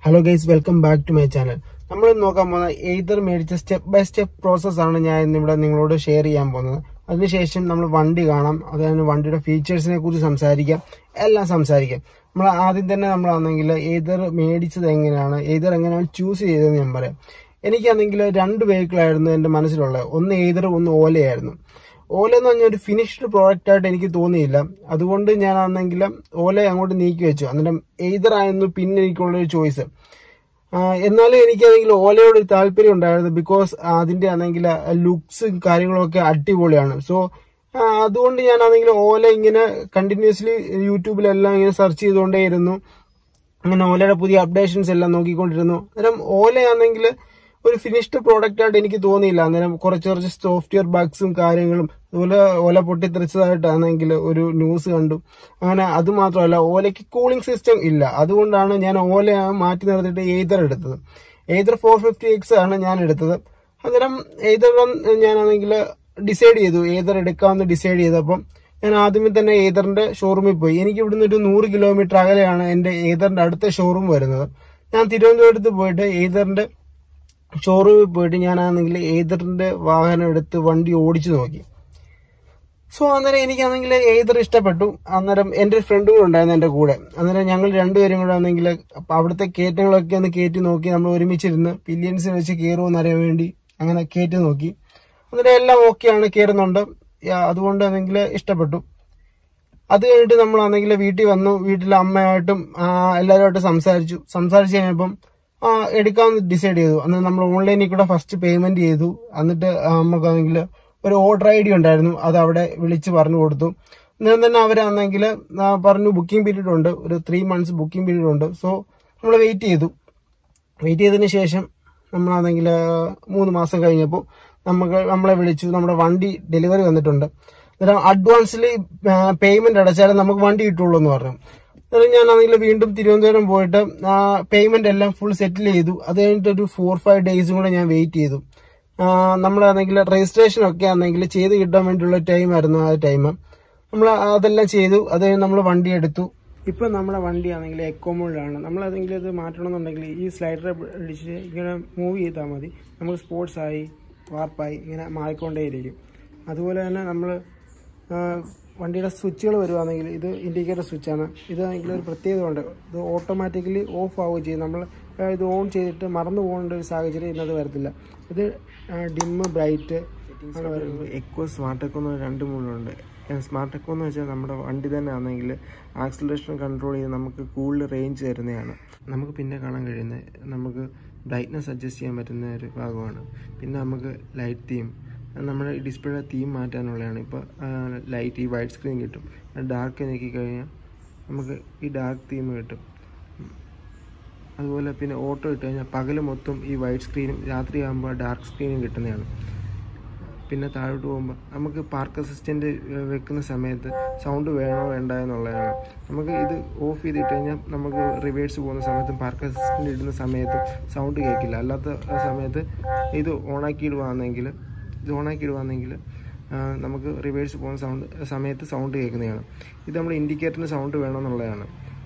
Hello guys welcome back to my channel നമ്മൾ ഇന്ന് നോക്കാൻ പോകുന്ന എയ്തർ മേടിച്ച സ്റ്റെപ്പ് ബൈ സ്റ്റെപ്പ് പ്രോസസ് ആണ് ഞാൻ ഇന്നിവിടെ നിങ്ങളോട് ഷെയർ ചെയ്യാൻ പോകുന്നത് അതിനുശേഷം നമ്മൾ വണ്ടി കാണാം അതായത് വണ്ടിയുടെ ഫീച്ചേഴ്സിനെ കുറിച്ച് സംസാരിക്കാം എല്ലാം സംസാരിക്കാം നമ്മൾ ആദ്യം തന്നെ നമ്മളാണെങ്കിൽ ഏതർ മേടിച്ചത് എങ്ങനെയാണ് ഏതർ എങ്ങനെയാണ് ചൂസ് ചെയ്തതെന്ന് ഞാൻ പറയാം എനിക്കാണെങ്കിൽ രണ്ട് വെഹിക്കിൾ ആയിരുന്നു എൻ്റെ മനസ്സിലുള്ളത് ഒന്ന് ഏതർ ഒന്ന് ഓലയായിരുന്നു ഓല എന്ന് പറഞ്ഞ ഒരു ഫിനിഷ്ഡ് പ്രോഡക്റ്റ് ആയിട്ട് എനിക്ക് തോന്നിയില്ല അതുകൊണ്ട് ഞാൻ ആണെങ്കിൽ ഓല അങ്ങോട്ട് നീക്കി വെച്ചു അന്നേരം എയ്തർ ആയിരുന്നു പിന്നെ എനിക്കുള്ളൊരു ചോയ്സ് എന്നാലും എനിക്കാണെങ്കിൽ ഓലയോട് ഒരു താല്പര്യം ഉണ്ടായിരുന്നു ബിക്കോസ് അതിന്റെ ആണെങ്കിൽ ലുക്സും കാര്യങ്ങളൊക്കെ അടിപൊളിയാണ് സോ അതുകൊണ്ട് ഞാൻ ആണെങ്കിൽ ഓല ഇങ്ങനെ കണ്ടിന്യൂസ്ലി യൂട്യൂബിലെല്ലാം ഇങ്ങനെ സെർച്ച് ചെയ്തുകൊണ്ടേയിരുന്നു അങ്ങനെ ഓലയുടെ പുതിയ അപ്ഡേഷൻസ് എല്ലാം നോക്കിക്കൊണ്ടിരുന്നു അന്നേരം ഓലയാണെങ്കിൽ ഒരു ഫിനിഷ്ഡ് പ്രോഡക്റ്റ് ആയിട്ട് എനിക്ക് തോന്നിയില്ല അന്നേരം കുറച്ച് കുറച്ച് സോഫ്റ്റ്വെയർ ബഗ്സും കാര്യങ്ങളും അതുപോലെ ഓല പൊട്ടിത്തെറിച്ചതായിട്ടാണെങ്കിൽ ഒരു ന്യൂസ് കണ്ടു അങ്ങനെ അത് മാത്രമല്ല ഓലയ്ക്ക് കൂളിംഗ് സിസ്റ്റം ഇല്ല അതുകൊണ്ടാണ് ഞാൻ ഓല മാറ്റി നിർത്തിയിട്ട് എയ്തർ എടുത്തത് എയ്തർ ഫോർ ഫിഫ്റ്റി എക്സ് ആണ് ഞാൻ എടുത്തത് അന്നേരം എയ്തർ ഞാനാണെങ്കിൽ ഡിസൈഡ് ചെയ്തു ഏതർ എടുക്കാമെന്ന് ഡിസൈഡ് ചെയ്തപ്പം ഞാൻ ആദ്യമേ തന്നെ ഏതറിന്റെ ഷോറൂമിൽ പോയി എനിക്ക് ഇവിടുന്ന് ഒരു നൂറ് കിലോമീറ്റർ അകലെയാണ് എന്റെ ഏതറിന്റെ അടുത്ത ഷോറൂം വരുന്നത് ഞാൻ തിരുവനന്തപുരത്ത് പോയിട്ട് ഏതറിന്റെ ഷോറൂമിൽ പോയിട്ട് ഞാനാണെങ്കിൽ ഏതറിന്റെ വാഹനം എടുത്ത് വണ്ടി ഓടിച്ചു നോക്കി സോ അന്നേരം എനിക്കാണെങ്കിൽ ഏതർ ഇഷ്ടപ്പെട്ടു അന്നേരം എൻ്റെ ഒരു ഫ്രണ്ടും കൂടെ ഉണ്ടായിരുന്നു എൻ്റെ കൂടെ അന്നേരം ഞങ്ങൾ രണ്ടുപേരും കൂടെ ആണെങ്കിൽ അവിടുത്തെ കയറ്റങ്ങളൊക്കെ ഒന്ന് കയറ്റി നോക്കി നമ്മൾ ഒരുമിച്ചിരുന്ന് പില്യൻസിൽ വെച്ച് കയറുമെന്ന് അറിയാൻ വേണ്ടി അങ്ങനെ കയറ്റി നോക്കി അന്നേരം എല്ലാം ഓക്കെയാണ് കയറുന്നുണ്ട് അതുകൊണ്ട് ആണെങ്കിൽ ഇഷ്ടപ്പെട്ടു അത് കഴിഞ്ഞിട്ട് നമ്മളാണെങ്കിൽ വീട്ടിൽ വന്നു വീട്ടിലെ അമ്മയായിട്ടും എല്ലാവരുമായിട്ട് സംസാരിച്ചു സംസാരിച്ച് കഴിഞ്ഞപ്പം എടുക്കാമെന്ന് ഡിസൈഡ് ചെയ്തു അന്ന് നമ്മൾ ഓൺലൈനിൽ കൂടെ ഫസ്റ്റ് പേയ്മെന്റ് ചെയ്തു എന്നിട്ട് നമുക്കാണെങ്കിൽ ഒരു ഓർഡർ ഐ ഡി ഉണ്ടായിരുന്നു അത് അവിടെ വിളിച്ച് പറഞ്ഞു കൊടുത്തു അന്നേരം തന്നെ അവരാണെങ്കിൽ പറഞ്ഞു ബുക്കിംഗ് പീരീഡ് ഉണ്ട് ഒരു ത്രീ മന്ത്സ് ബുക്കിംഗ് പീരീഡ് ഉണ്ട് സോ നമ്മൾ വെയിറ്റ് ചെയ്തു വെയിറ്റ് ചെയ്തതിന് ശേഷം നമ്മളാണെങ്കിൽ മൂന്ന് മാസം കഴിഞ്ഞപ്പോൾ നമുക്ക് നമ്മളെ വിളിച്ചു നമ്മുടെ വണ്ടി ഡെലിവറി വന്നിട്ടുണ്ട് അന്നേരം അഡ്വാൻസിൽ പേയ്മെന്റ് അടച്ചാലേ നമുക്ക് വണ്ടി കിട്ടുള്ളൂ എന്ന് പറഞ്ഞു അന്നേരം ഞാനാണെങ്കിൽ വീണ്ടും തിരുവനന്തപുരം പോയിട്ട് പേയ്മെന്റ് എല്ലാം ഫുൾ സെറ്റിൽ ചെയ്തു അത് കഴിഞ്ഞിട്ട് ഒരു ഫോർ ഫൈവ് ഡേയ്സും കൂടെ ഞാൻ വെയിറ്റ് ചെയ്തു നമ്മളാണെങ്കിൽ രജിസ്ട്രേഷൻ ഒക്കെ ആണെങ്കിൽ ചെയ്ത് കിട്ടാൻ വേണ്ടിയുള്ള ടൈം ആയിരുന്നു ആ ടൈം നമ്മൾ അതെല്ലാം ചെയ്തു അത് കഴിഞ്ഞ് നമ്മൾ വണ്ടി എടുത്തു ഇപ്പൊ നമ്മുടെ വണ്ടി ആണെങ്കിൽ എക്കോമോഡിലാണ് നമ്മൾ അതെങ്കിലും ഇത് മാറ്റണമെന്നുണ്ടെങ്കിൽ ഈ സ്ലൈഡർ അടിച്ച് ഇങ്ങനെ മൂവ് ചെയ്താൽ മതി നമുക്ക് സ്പോർട്സ് ആയി വാർപ്പായി ഇങ്ങനെ മാറിക്കൊണ്ടേയിരിക്കും അതുപോലെ തന്നെ നമ്മൾ വണ്ടിയുടെ സ്വിച്ചുകൾ വരുവാണെങ്കിൽ ഇത് ഇൻഡിക്കേറ്റർ സ്വിച്ചാണ് ഇതാണെങ്കിൽ ഒരു പ്രത്യേകത ഉണ്ട് ഇത് ഓട്ടോമാറ്റിക്കലി ഓഫ് ആവുകയും ചെയ്യും നമ്മൾ ഇത് ഓൺ ചെയ്തിട്ട് മറന്നു പോകേണ്ട ഒരു സാഹചര്യം ഇന്നത് വരത്തില്ല ഇത് ഡിമ്മ് ബ്രൈറ്റ് ആണ് വരുന്നത് എക്കോ സ്മാർട്ട് എക്കോ എന്ന് രണ്ട് മൂന്നുണ്ട് സ്മാർട്ട് എക്കോ എന്ന് വെച്ചാൽ നമ്മുടെ വണ്ടി തന്നെ ആണെങ്കിൽ ആക്സിലറേഷൻ കൺട്രോൾ ചെയ്ത് നമുക്ക് കൂടുതൽ റേഞ്ച് തരുന്നതാണ് നമുക്ക് പിന്നെ കാണാൻ കഴിയുന്നത് നമുക്ക് ബ്രൈറ്റ്നസ് അഡ്ജസ്റ്റ് ചെയ്യാൻ പറ്റുന്ന ഒരു ഭാഗമാണ് പിന്നെ നമുക്ക് ലൈറ്റ് തീം നമ്മുടെ ഡിസ്പ്ലേയുടെ തീം മാറ്റാനുള്ളതാണ് ഇപ്പോൾ ലൈറ്റ് ഈ വൈറ്റ് സ്ക്രീൻ കിട്ടും ഡാർക്ക് ഞെക്കി കഴിഞ്ഞാൽ നമുക്ക് ഈ ഡാർക്ക് തീം കിട്ടും അതുപോലെ പിന്നെ ഓട്ടോ ഇട്ട് കഴിഞ്ഞാൽ പകൽ മൊത്തം ഈ വൈറ്റ് സ്ക്രീനും രാത്രിയാകുമ്പോൾ ഡാർക്ക് സ്ക്രീനും കിട്ടുന്നതാണ് പിന്നെ താഴോട്ട് പോകുമ്പോൾ നമുക്ക് പാർക്ക് അസിസ്റ്റൻ്റ് വെക്കുന്ന സമയത്ത് സൗണ്ട് വേണോ വേണ്ട എന്നുള്ളതാണ് നമുക്ക് ഇത് ഓഫ് ചെയ്തിട്ട് കഴിഞ്ഞാൽ നമുക്ക് റിവേഴ്സ് പോകുന്ന സമയത്തും പാർക്ക് അസിസ്റ്റൻ്റ് ഇടുന്ന സമയത്തും സൗണ്ട് കേൾക്കില്ല അല്ലാത്ത സമയത്ത് ഇത് ഓണാക്കി ഇടുവാണെങ്കിൽ ഇത് ഓണാക്കി ഇടുവാണെങ്കിൽ നമുക്ക് റിവേഴ്സ് പോകുന്ന സൗണ്ട് സമയത്ത് സൗണ്ട് കേൾക്കുന്നതാണ് ഇത് നമ്മൾ ഇൻഡിക്കേറ്ററിന് സൗണ്ട് വേണമെന്നുള്ളതാണ്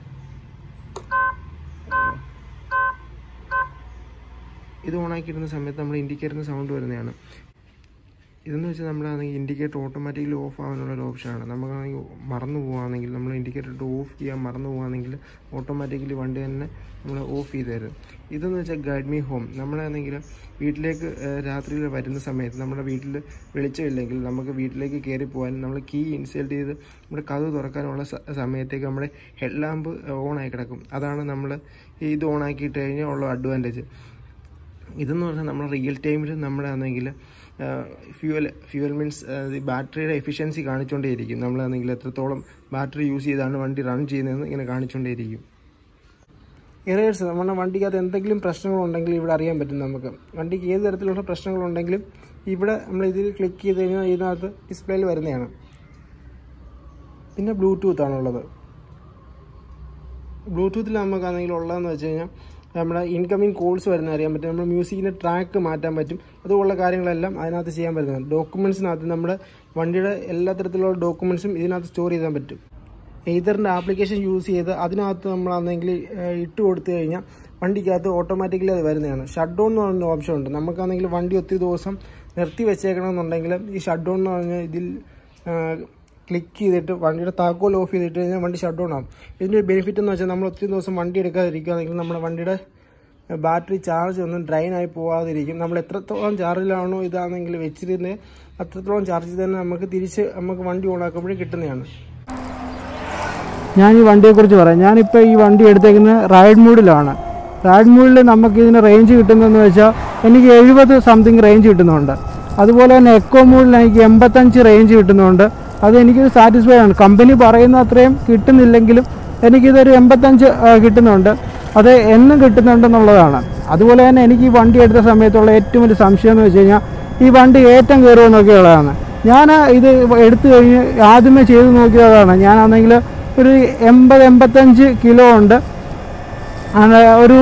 ഇത് ഓണാക്കി ഇടുന്ന സമയത്ത് നമ്മൾ ഇൻഡിക്കേറ്ററിന് സൗണ്ട് വരുന്നതാണ് ഇതെന്ന് വെച്ചാൽ നമ്മളാണെങ്കിൽ ഇൻഡിക്കേറ്റർ ഓട്ടോമാറ്റിക്കലി ഓഫ് ആവാനുള്ള ഒരു ഓപ്ഷനാണ് നമുക്കാണെങ്കിൽ മറന്നു പോവുകയാണെങ്കിൽ നമ്മൾ ഇൻഡിക്കേറ്റർ ഇട്ട് ഓഫ് ചെയ്യാൻ മറന്നു പോവുകയാണെങ്കിൽ ഓട്ടോമാറ്റിക്കലി വണ്ടി തന്നെ നമ്മൾ ഓഫ് ചെയ്ത് തരും ഇതെന്ന് വെച്ചാൽ ഗൈഡ് മീ ഹോം നമ്മളാണെങ്കിൽ വീട്ടിലേക്ക് രാത്രിയിൽ വരുന്ന സമയത്ത് നമ്മുടെ വീട്ടിൽ വെളിച്ചമില്ലെങ്കിൽ നമുക്ക് വീട്ടിലേക്ക് കയറി പോകാൻ നമ്മൾ കീ ഇൻസേർട്ട് ചെയ്ത് നമ്മുടെ കഥ തുറക്കാനുള്ള സമയത്തേക്ക് നമ്മുടെ ഹെഡ് ലാമ്പ് ഓണായി കിടക്കും അതാണ് നമ്മൾ ഇത് ഓണാക്കിയിട്ട് കഴിഞ്ഞാൽ ഉള്ള അഡ്വാൻറ്റേജ് ഇതെന്ന് പറഞ്ഞാൽ നമ്മൾ റിയൽ ടൈമിൽ നമ്മുടെ ആണെങ്കിൽ ഫ്യൂവൽ ഫ്യൂവൽ മീൻസ് ബാറ്ററിയുടെ എഫിഷ്യൻസി കാണിച്ചുകൊണ്ടേയിരിക്കും നമ്മളാണെങ്കിൽ എത്രത്തോളം ബാറ്ററി യൂസ് ചെയ്താണ് വണ്ടി റൺ ചെയ്യുന്നതെന്ന് ഇങ്ങനെ കാണിച്ചുകൊണ്ടേയിരിക്കും എറേഴ്സ് നമ്മുടെ വണ്ടിക്കകത്ത് എന്തെങ്കിലും പ്രശ്നങ്ങളുണ്ടെങ്കിൽ ഇവിടെ അറിയാൻ പറ്റും നമുക്ക് വണ്ടിക്ക് ഏത് തരത്തിലുള്ള പ്രശ്നങ്ങളുണ്ടെങ്കിലും ഇവിടെ നമ്മൾ ഇതിൽ ക്ലിക്ക് ചെയ്ത് കഴിഞ്ഞാൽ ഇതിനകത്ത് ഡിസ്പ്ലേയിൽ വരുന്നതാണ് പിന്നെ ബ്ലൂടൂത്ത് ആണുള്ളത് ബ്ലൂടൂത്തിൽ നമുക്കാണെങ്കിൽ ഉള്ളതെന്ന് വെച്ച് കഴിഞ്ഞാൽ നമ്മുടെ ഇൻകമിങ് കോൾസ് വരുന്ന അറിയാൻ പറ്റും നമ്മുടെ മ്യൂസിക്കിൻ്റെ ട്രാക്ക് മാറ്റാൻ പറ്റും അതുപോലുള്ള കാര്യങ്ങളെല്ലാം അതിനകത്ത് ചെയ്യാൻ പറ്റുന്നതാണ് ഡോക്യുമെൻറ്റ്സിനകത്ത് നമ്മുടെ വണ്ടിയുടെ എല്ലാ തരത്തിലുള്ള ഡോക്യുമെൻറ്റ്സും ഇതിനകത്ത് സ്റ്റോർ ചെയ്യാൻ പറ്റും എയ്തറിൻ്റെ ആപ്ലിക്കേഷൻ യൂസ് ചെയ്ത് അതിനകത്ത് നമ്മളാണെങ്കിൽ ഇട്ട് കൊടുത്തു കഴിഞ്ഞാൽ വണ്ടിക്കകത്ത് ഓട്ടോമാറ്റിക്കലി അത് വരുന്നതാണ് ഷട്ട് ഡൗൺ എന്ന് പറഞ്ഞ ഓപ്ഷൻ ഉണ്ട് നമുക്കാണെങ്കിൽ വണ്ടി ഒത്തിരി ദിവസം നിർത്തി വെച്ചേക്കണമെന്നുണ്ടെങ്കിൽ ഈ ഷട്ട് ഡൗൺ എന്ന് പറഞ്ഞാൽ ഇതിൽ ക്ലിക്ക് ചെയ്തിട്ട് വണ്ടിയുടെ താക്കോൽ ഓഫ് ചെയ്തിട്ട് കഴിഞ്ഞാൽ വണ്ടി ഷട്ട് ഡൗൺ ആവും ഇതിൻ്റെ ഒരു ബെനിഫിറ്റ് എന്ന് വെച്ചാൽ നമ്മൾ ഒത്തിരി ദിവസം വണ്ടി എടുക്കാതിരിക്കുകയാണെങ്കിൽ നമ്മുടെ വണ്ടിയുടെ ബാറ്ററി ചാർജ് ഒന്നും ഡ്രൈൻ ആയി പോവാതിരിക്കും നമ്മൾ എത്രത്തോളം ചാർജിലാണോ ഇതാണെങ്കിൽ വെച്ചിരുന്നത് അത്രത്തോളം ചാർജ് തന്നെ നമുക്ക് തിരിച്ച് നമുക്ക് വണ്ടി ഓണാക്കുമ്പോഴും കിട്ടുന്നതാണ് ഞാൻ ഈ വണ്ടിയെക്കുറിച്ച് പറയാം ഞാനിപ്പോൾ ഈ വണ്ടി എടുത്തേക്കുന്നത് റൈഡ് മൂഡിലാണ് റൈഡ് മൂഡിൽ നമുക്ക് ഇതിന് റേഞ്ച് കിട്ടുന്നതെന്ന് വെച്ചാൽ എനിക്ക് എഴുപത് സംതിങ് റേഞ്ച് കിട്ടുന്നുണ്ട് അതുപോലെ തന്നെ എക്കോ മൂഡിൽ എനിക്ക് എൺപത്തഞ്ച് റേഞ്ച് കിട്ടുന്നുണ്ട് അത് എനിക്ക് സാറ്റിസ്ഫൈഡ് ആണ് കമ്പനി പറയുന്ന അത്രയും കിട്ടുന്നില്ലെങ്കിലും എനിക്കിതൊരു എൺപത്തഞ്ച് ആ, കിട്ടുന്നുണ്ട് അത് എന്നും കിട്ടുന്നുണ്ടെന്നുള്ളതാണ് അതുപോലെ തന്നെ എനിക്ക് ഈ വണ്ടി എടുത്ത സമയത്തുള്ള ഏറ്റവും വലിയ സംശയം എന്ന് വെച്ച് കഴിഞ്ഞാൽ ഈ വണ്ടി ഏറ്റം കയറുമെന്നൊക്കെയുള്ളതാണ് ഞാൻ ഇത് എടുത്തു കഴിഞ്ഞ് ആദ്യമേ ചെയ്ത് നോക്കിയതാണ് ഞാനാണെങ്കിൽ ഒരു എൺപത് എൺപത്തഞ്ച് കിലോ ഉണ്ട് ആണ് ഒരു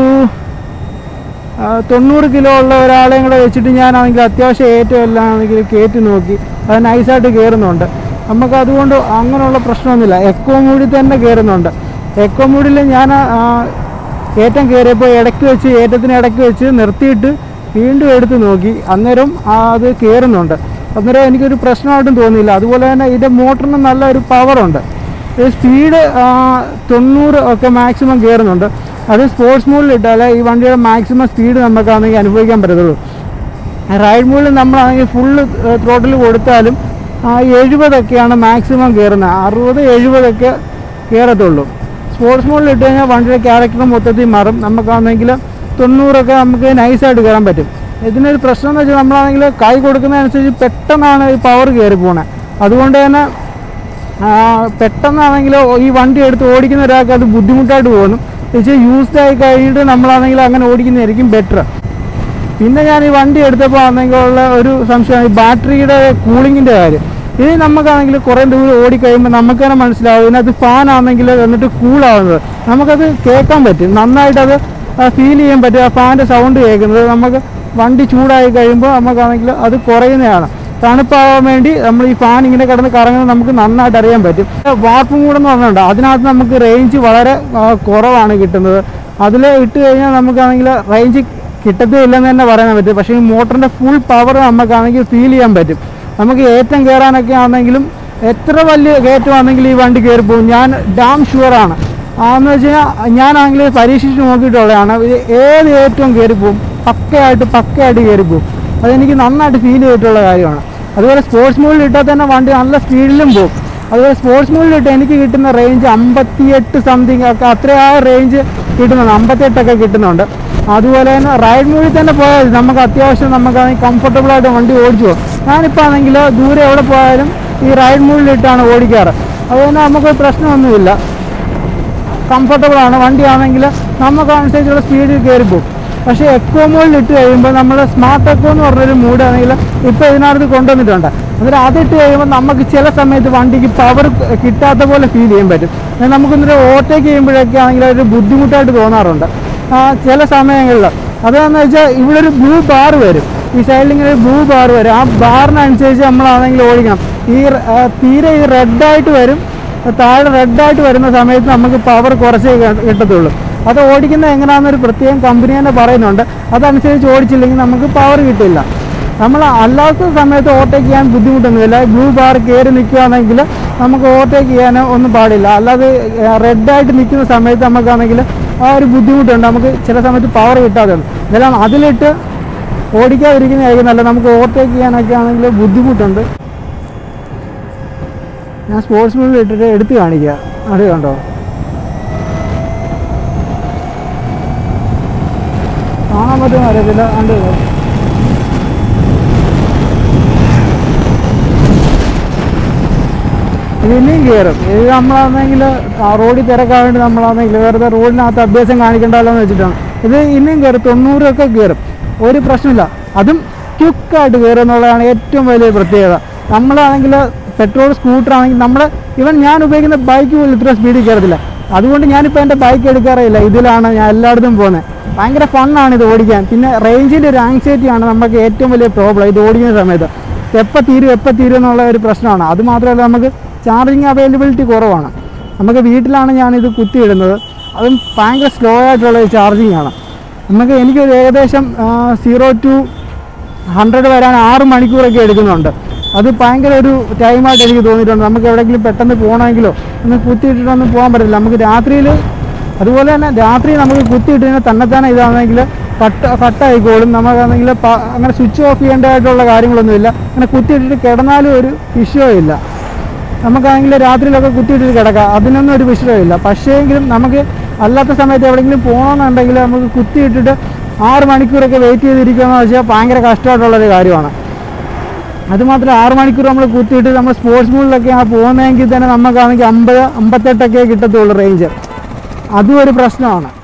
ആ, തൊണ്ണൂറ് കിലോ ഉള്ള ഒരാളെയും കൂടെ വെച്ചിട്ട് ഞാനാണെങ്കിൽ അത്യാവശ്യം ഏറ്റവും എല്ലാം ആണെങ്കിൽ കയറ്റി നോക്കി അത് നൈസായിട്ട് കയറുന്നുണ്ട് നമുക്ക് അതുകൊണ്ട് അങ്ങനെയുള്ള പ്രശ്നമൊന്നുമില്ല എക്കോ മൂഡിൽ തന്നെ കയറുന്നുണ്ട് എക്കോ മൂഡിൽ ഞാൻ ആ, ഏറ്റം കയറിയപ്പോൾ ഇടയ്ക്ക് വെച്ച് ഏറ്റത്തിന് ഇടയ്ക്ക് വെച്ച് നിർത്തിയിട്ട് വീണ്ടും എടുത്ത് നോക്കി അന്നേരം ആ, അത് കയറുന്നുണ്ട് അന്നേരം എനിക്കൊരു പ്രശ്നമായിട്ടും തോന്നിയില്ല അതുപോലെ തന്നെ ഇതിൻ്റെ മോട്ടറിന് നല്ല ഒരു പവറുണ്ട് ഈ സ്പീഡ് തൊണ്ണൂറ് ഒക്കെ മാക്സിമം കയറുന്നുണ്ട് അത് സ്പോർട്സ് മോഡിൽ ഇട്ടാലേ ഈ വണ്ടിയുടെ മാക്സിമം സ്പീഡ് നമുക്കാണെങ്കിൽ അനുഭവിക്കാൻ പറ്റത്തുള്ളൂ റൈഡ് മോഡിൽ നമ്മളാണെങ്കിൽ ഫുള്ള് ത്രോട്ടിൽ കൊടുത്താലും ആ എഴുപതൊക്കെയാണ് മാക്സിമം കയറുന്നത് അറുപത് എഴുപതൊക്കെ കയറത്തുള്ളൂ സ്പോർട്സ് മോഡിൽ ഇട്ട് കഴിഞ്ഞാൽ വണ്ടിയുടെ ക്യാരക്ടർ മൊത്തത്തിൽ മാറും നമുക്കാണെങ്കിൽ തൊണ്ണൂറൊക്കെ നമുക്ക് നൈസായിട്ട് കയറാൻ പറ്റും ഇതിനൊരു പ്രശ്നം എന്ന് വെച്ചാൽ നമ്മളാണെങ്കിൽ കൈ കൊടുക്കുന്നതനുസരിച്ച് പെട്ടെന്നാണ് ഈ പവർ കയറി പോണത് അതുകൊണ്ട് തന്നെ ആ, പെട്ടെന്നാണെങ്കിൽ ഈ വണ്ടി എടുത്ത് ഓടിക്കുന്ന ഒരാൾക്ക് അത് ബുദ്ധിമുട്ടായിട്ട് തോന്നും പക്ഷേ യൂസ്ഡ് ആയി കഴിഞ്ഞിട്ട് നമ്മളാണെങ്കിൽ അങ്ങനെ ഓടിക്കുന്നതായിരിക്കും ബെറ്റർ പിന്നെ ഞാൻ ഈ വണ്ടി എടുത്തപ്പോൾ ആണെങ്കിൽ ഉള്ള ഒരു സംശയം ഈ ബാറ്ററിയുടെ കൂളിങ്ങിൻ്റെ കാര്യം ഇത് നമുക്കാണെങ്കിൽ കുറേ ദൂരം ഓടിക്കഴിയുമ്പോൾ നമുക്ക് തന്നെ മനസ്സിലാവും ഇതിനകത്ത് ഫാൻ ആണെങ്കിൽ എന്നിട്ട് കൂളാവുന്നത് നമുക്കത് കേൾക്കാൻ പറ്റും നന്നായിട്ട് അത് ഫീൽ ചെയ്യാൻ പറ്റും ആ ഫാൻ്റെ സൗണ്ട് കേൾക്കുന്നത് നമുക്ക് വണ്ടി ചൂടായി കഴിയുമ്പോൾ നമുക്കാണെങ്കിൽ അത് കുറയുന്നതാണ് തണുപ്പാവാൻ വേണ്ടി നമ്മൾ ഈ ഫാൻ ഇങ്ങനെ കിടന്ന് കറങ്ങുന്നത് നമുക്ക് നന്നായിട്ട് അറിയാൻ പറ്റും വാർപ്പും കൂടെ എന്ന് പറഞ്ഞിട്ടുണ്ട് അതിനകത്ത് നമുക്ക് റേഞ്ച് വളരെ ആ, കുറവാണ് കിട്ടുന്നത് അതിൽ ഇട്ട് കഴിഞ്ഞാൽ നമുക്കാണെങ്കിൽ റേഞ്ച് കിട്ടത്തേ ഇല്ലെന്ന് തന്നെ പറയാൻ പറ്റും പക്ഷേ ഈ മോട്ടറിൻ്റെ ഫുൾ പവർ നമുക്കാണെങ്കിൽ ഫീൽ ചെയ്യാൻ പറ്റും നമുക്ക് ഏറ്റം കയറാനൊക്കെ ആണെങ്കിലും എത്ര വലിയ കയറ്റമാണെങ്കിലും ഈ വണ്ടി കയറി പോകും ഞാൻ ഡാം ഷുവറാണ് ആന്ന് വെച്ച് കഴിഞ്ഞാൽ ഞാനാണെങ്കിൽ പരീക്ഷിച്ച് നോക്കിയിട്ടുള്ളതാണ് ഇത് ഏത് ഏറ്റവും കയറി പോകും പക്കയായിട്ട് പക്കയായിട്ട് കയറി പോകും അതെനിക്ക് നന്നായിട്ട് ഫീൽ ചെയ്തിട്ടുള്ള കാര്യമാണ് അതുപോലെ സ്പോർട്സ് മോഡിൽ ഇട്ടാൽ തന്നെ വണ്ടി നല്ല സ്പീഡിലും പോകും അതുപോലെ സ്പോർട്സ് മോഡിൽ ഇട്ട് എനിക്ക് കിട്ടുന്ന റേഞ്ച് അമ്പത്തിയെട്ട് സംതിങ് ഒക്കെ അത്ര ആ റേഞ്ച് കിട്ടുന്നുണ്ട് അമ്പത്തെട്ടൊക്കെ കിട്ടുന്നുണ്ട് അതുപോലെ തന്നെ റൈഡ് മോഡിൽ തന്നെ പോയാൽ മതി. നമുക്ക് അത്യാവശ്യം നമുക്കാണെങ്കിൽ കംഫർട്ടബിൾ ആയിട്ട് വണ്ടി ഓടിച്ചു പോകും ഞാനിപ്പോൾ ആണെങ്കിൽ ദൂരെ എവിടെ പോയാലും ഈ റൈഡ് മോഡിൽ ഇട്ടാണ് ഓടിക്കാറ് അതുകൊണ്ട് നമുക്ക് പ്രശ്നമൊന്നുമില്ല കംഫർട്ടബിൾ ആണ് വണ്ടിയാണെങ്കിൽ നമുക്ക് അനുസരിച്ചുള്ള സ്പീഡിൽ കയറി പോകും പക്ഷേ എക്കോ മോഡിൽ ഇട്ട് കഴിയുമ്പോൾ നമ്മൾ സ്മാർട്ട് എക്കോ എന്ന് പറഞ്ഞൊരു മൂഡാണെങ്കിൽ ഇപ്പോൾ ഇതിനകത്ത് കൊണ്ടുവന്നിട്ടുണ്ട് എന്നിട്ട് അതിട്ട് കഴിയുമ്പോൾ നമുക്ക് ചില സമയത്ത് വണ്ടിക്ക് പവർ കിട്ടാത്ത പോലെ ഫീൽ ചെയ്യാൻ പറ്റും എന്നാൽ നമുക്കൊന്നൊരു ഓവർടേക്ക് ചെയ്യുമ്പോഴൊക്കെ ആണെങ്കിൽ ഒരു ബുദ്ധിമുട്ടായിട്ട് തോന്നാറുണ്ട് ആ, ചില സമയങ്ങളിൽ അതെന്ന് വെച്ചാൽ ഇവിടെ ഒരു ബ്ലൂ ബാർ വരും ഈ സൈഡിൽ ഇങ്ങനെ ഒരു ബ്ലൂ ബാർ വരും ആ ബാറിനനുസരിച്ച് നമ്മളാണെങ്കിൽ ഓടിക്കണം ഈ ആ, തീരെ ഈ റെഡായിട്ട് വരും താഴെ റെഡായിട്ട് വരുന്ന സമയത്ത് നമുക്ക് പവർ കുറച്ചേ കി- കിട്ടത്തുള്ളൂ അത് ഓടിക്കുന്നത് എങ്ങനെയാണെന്നൊരു പ്രത്യേകം കമ്പനി തന്നെ പറയുന്നുണ്ട് അതനുസരിച്ച് ഓടിച്ചില്ലെങ്കിൽ നമുക്ക് പവർ കിട്ടില്ല നമ്മൾ അല്ലാത്ത സമയത്ത് ഓവർടേക്ക് ചെയ്യാൻ ബുദ്ധിമുട്ടൊന്നുമില്ല ബ്ലൂ ബാർ കയറി നിൽക്കുകയാണെങ്കിൽ നമുക്ക് ഓവർടേക്ക് ചെയ്യാനോ ഒന്നും പാടില്ല അല്ലാതെ റെഡായിട്ട് നിൽക്കുന്ന സമയത്ത് നമുക്കാണെങ്കിൽ ആ ഒരു ബുദ്ധിമുട്ടുണ്ട് നമുക്ക് ചില സമയത്ത് പവർ കിട്ടാതെ ഉണ്ട് എന്നാലും അതിലിട്ട് ഓടിക്കാതിരിക്കുന്നതായിരിക്കും നല്ല നമുക്ക് ഓവർടേക്ക് ചെയ്യാനൊക്കെ ആണെങ്കിൽ ബുദ്ധിമുട്ടുണ്ട് ഞാൻ സ്പോർട്സ് മോഡിൽ ഇട്ടിട്ട് എടുത്ത് കാണിക്കുക അത് കണ്ടോ കാണാൻ പറ്റുമോ അറിയത്തില്ല കണ്ട് ഇത് ഇനിയും കയറും ഇത് നമ്മളാണെങ്കിൽ റോഡിൽ തിരക്കാൻ വേണ്ടി നമ്മളാണെങ്കിൽ വെറുതെ റോഡിനകത്ത് അഭ്യാസം കാണിക്കണ്ടല്ലോ എന്ന് വെച്ചിട്ടാണ് ഇത് ഇനിയും കയറും തൊണ്ണൂറൊക്കെ കയറും ഒരു പ്രശ്നമില്ല അതും ക്യുക്കായിട്ട് കയറും എന്നുള്ളതാണ് ഏറ്റവും വലിയ പ്രത്യേകത നമ്മളാണെങ്കിൽ പെട്രോൾ സ്കൂട്ടർ ആണെങ്കിൽ നമ്മൾ ഇവൻ ഞാൻ ഉപയോഗിക്കുന്ന ബൈക്ക് പോലും ഇത്ര സ്പീഡിൽ കയറത്തില്ല അതുകൊണ്ട് ഞാനിപ്പോൾ എൻ്റെ ബൈക്ക് എടുക്കാറില്ല ഇതിലാണ് ഞാൻ എല്ലായിടത്തും പോകുന്നത് ഭയങ്കര ഫണ്ണാണ് ഇത് ഓടിക്കാൻ പിന്നെ റേഞ്ചിൻ്റെ ഒരു ആങ്സൈറ്റിയാണ് നമുക്ക് ഏറ്റവും വലിയ പ്രോബ്ലം ഇത് ഓടിക്കുന്ന സമയത്ത് എപ്പോൾ തീരും എപ്പോൾ തീരും എന്നുള്ള ഒരു പ്രശ്നമാണ് അത് മാത്രമല്ല നമുക്ക് ചാർജിങ് അവൈലബിലിറ്റി കുറവാണ് നമുക്ക് വീട്ടിലാണ് ഞാനിത് കുത്തിയിടുന്നത് അതും ഭയങ്കര സ്ലോ ആയിട്ടുള്ള ചാർജിങ് ആണ് നമുക്ക് എനിക്കൊരു ഏകദേശം സീറോ ടു ഹൺഡ്രഡ് വരാൻ ആറ് മണിക്കൂറൊക്കെ എടുക്കുന്നുണ്ട് അത് ഭയങ്കര ഒരു ടൈമായിട്ട് എനിക്ക് തോന്നിയിട്ടുണ്ട് നമുക്ക് എവിടെയെങ്കിലും പെട്ടെന്ന് പോകണമെങ്കിലോ ഒന്ന് കുത്തിയിട്ടിട്ടൊന്നും പോകാൻ പറ്റില്ല നമുക്ക് രാത്രിയിൽ അതുപോലെ തന്നെ രാത്രി നമുക്ക് കുത്തിയിട്ട് കഴിഞ്ഞാൽ തന്നെത്താനെ ഇതാണെങ്കിൽ കട്ട് കട്ടായിക്കോളും നമുക്കാണെങ്കിൽ പ- അങ്ങനെ സ്വിച്ച് ഓഫ് ചെയ്യേണ്ടതായിട്ടുള്ള കാര്യങ്ങളൊന്നുമില്ല അങ്ങനെ കുത്തിയിട്ടിട്ട് കിടന്നാലും ഒരു വിഷയമില്ല നമുക്കാണെങ്കിൽ രാത്രിയിലൊക്കെ കുത്തിയിട്ടിട്ട് കിടക്കാം അതിനൊന്നും ഒരു വിഷയമില്ല പക്ഷേങ്കിലും നമുക്ക് അല്ലാത്ത സമയത്ത് എവിടെയെങ്കിലും പോകണമെന്നുണ്ടെങ്കിൽ നമുക്ക് കുത്തിയിട്ടിട്ട് ആറ് മണിക്കൂറൊക്കെ വെയിറ്റ് ചെയ്തിരിക്കുക എന്ന് വെച്ചാൽ ഭയങ്കര കഷ്ടമായിട്ടുള്ളൊരു കാര്യമാണ് അതുമാത്രം ആറ് മണിക്കൂർ നമ്മൾ കുത്തിയിട്ട് നമ്മൾ സ്പോർട്സ് മൂഡിലൊക്കെയാണ് പോകുന്നതെങ്കിൽ തന്നെ നമുക്കാണെങ്കിൽ അമ്പത് അമ്പത്തെട്ടൊക്കെ കിട്ടത്തുള്ളൂ റേഞ്ച് അതും ഒരു പ്രശ്നമാണ്